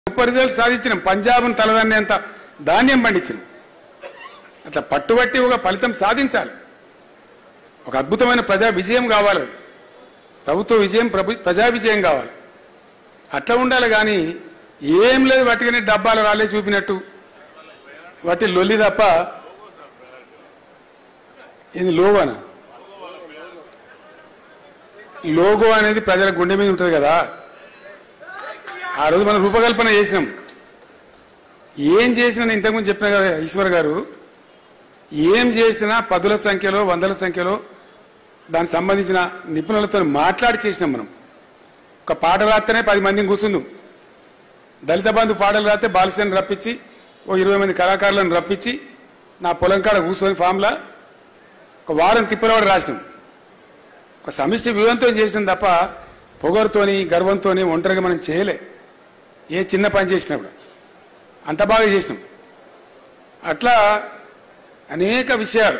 గొప్ప రిజల్ట్ సాధించినాం పంజాబ్ను తలదన్నేంత ధాన్యం పండించినాం అట్లా పట్టుబట్టి ఒక ఫలితం సాధించాలి ఒక అద్భుతమైన ప్రజా విజయం కావాలి అది. ప్రభుత్వ విజయం ప్రభు ప్రజా విజయం కావాలి అట్లా ఉండాలి కానీ ఏం లేదు వాటికనే డబ్బాలు రాలేసి చూపినట్టు వాటి లొల్లి తప్ప ఇది లోగోనా లోగో అనేది ప్రజల గుండె మీద ఉంటుంది కదా ఆ రోజు మనం రూపకల్పన చేసినాం ఏం చేసినా నేను ఇంతకుముందు చెప్పిన కదా ఈశ్వర్ గారు ఏం చేసినా పదుల సంఖ్యలో వందల సంఖ్యలో దానికి సంబంధించిన నిపుణులతో మాట్లాడి చేసినాం మనం ఒక పాట రాస్తేనే పది మందిని కూర్చుందాం దళిత బంధు పాటలు రాస్తే బాలసేని రప్పించి ఓ ఇరవై మంది కళాకారులను రప్పించి నా పొలం కాడ కూర్చొని ఫామ్లా ఒక వారం తిప్పలవాడు రాసినాం ఒక సమిష్టి వ్యూహంతో చేసినాం తప్ప పొగరుతోని గర్వంతోని ఒంటరిగా మనం చేయలే ఏ చిన్న పని చేసినా కూడా అంత బాగా చేసినాం అట్లా అనేక విషయాలు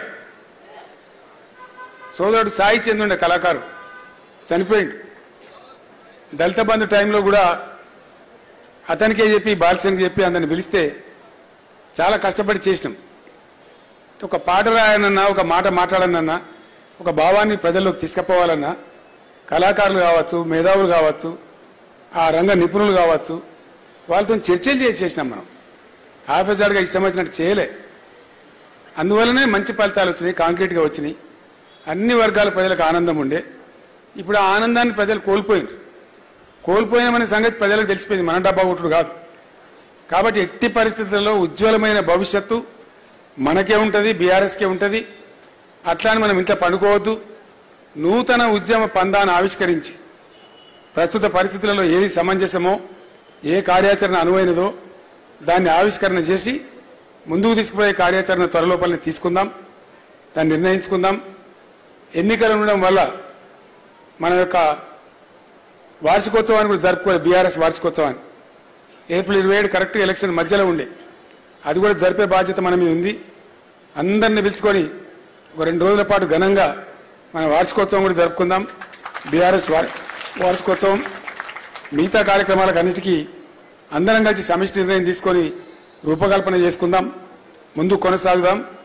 సోదరుడు సాయి చంద్రుండే కళాకారుడు చనిపోయిండు దళిత బంధు టైంలో కూడా అతనికే చెప్పి బాలసేనికి చెప్పి అందరిని పిలిస్తే చాలా కష్టపడి చేసినాం ఒక పాట రాయనన్నా ఒక మాట మాట్లాడనన్నా ఒక భావాన్ని ప్రజల్లోకి తీసుకుపోవాలన్నా కళాకారులు కావచ్చు మేధావులు కావచ్చు ఆ రంగ నిపుణులు కావచ్చు వాళ్ళతో చర్చలు చేసి చేసినాం మనం ఆఫీసర్గా ఇష్టం వచ్చినట్టు చేయలే అందువల్లనే మంచి ఫలితాలు వచ్చినాయి కాంక్రీట్గా వచ్చినాయి అన్ని వర్గాల ప్రజలకు ఆనందం ఉండే ఇప్పుడు ఆ ఆనందాన్ని ప్రజలు కోల్పోయినారు కోల్పోయినామనే సంగతి ప్రజలకు తెలిసిపోయింది మన డబ్బా కొట్టుడు కాదు కాబట్టి ఎట్టి పరిస్థితుల్లో ఉజ్వలమైన భవిష్యత్తు మనకే ఉంటుంది బీఆర్ఎస్కే ఉంటుంది అట్లా అని మనం ఇంట్లో పండుకోవద్దు నూతన ఉద్యమ పందాన్ని ఆవిష్కరించి ప్రస్తుత పరిస్థితులలో ఏది సమంజసమో ఏ కార్యాచరణ అనువైనదో దాన్ని ఆవిష్కరణ చేసి ముందుకు తీసుకుపోయే కార్యాచరణ త్వరలోపలనే తీసుకుందాం దాన్ని నిర్ణయించుకుందాం ఎన్నికలు ఉండడం వల్ల మన యొక్క వార్షికోత్సవాన్ని కూడా జరుపుకోవాలి బీఆర్ఎస్ వార్షికోత్సవాన్ని ఏప్రిల్ ఇరవై ఏడు కరెక్ట్గా ఎలక్షన్ మధ్యలో ఉండే అది కూడా జరిపే బాధ్యత మన మీద ఉంది అందరిని పిలుచుకొని ఒక రెండు రోజుల పాటు ఘనంగా మన వార్షికోత్సవం కూడా జరుపుకుందాం బీఆర్ఎస్ వార్- వార్షికోత్సవం మిగతా కార్యక్రమాలకు అన్నిటికీ అందరం కలిసి సమిష్టి నిర్ణయం తీసుకొని రూపకల్పన చేసుకుందాం ముందు కొనసాగుదాం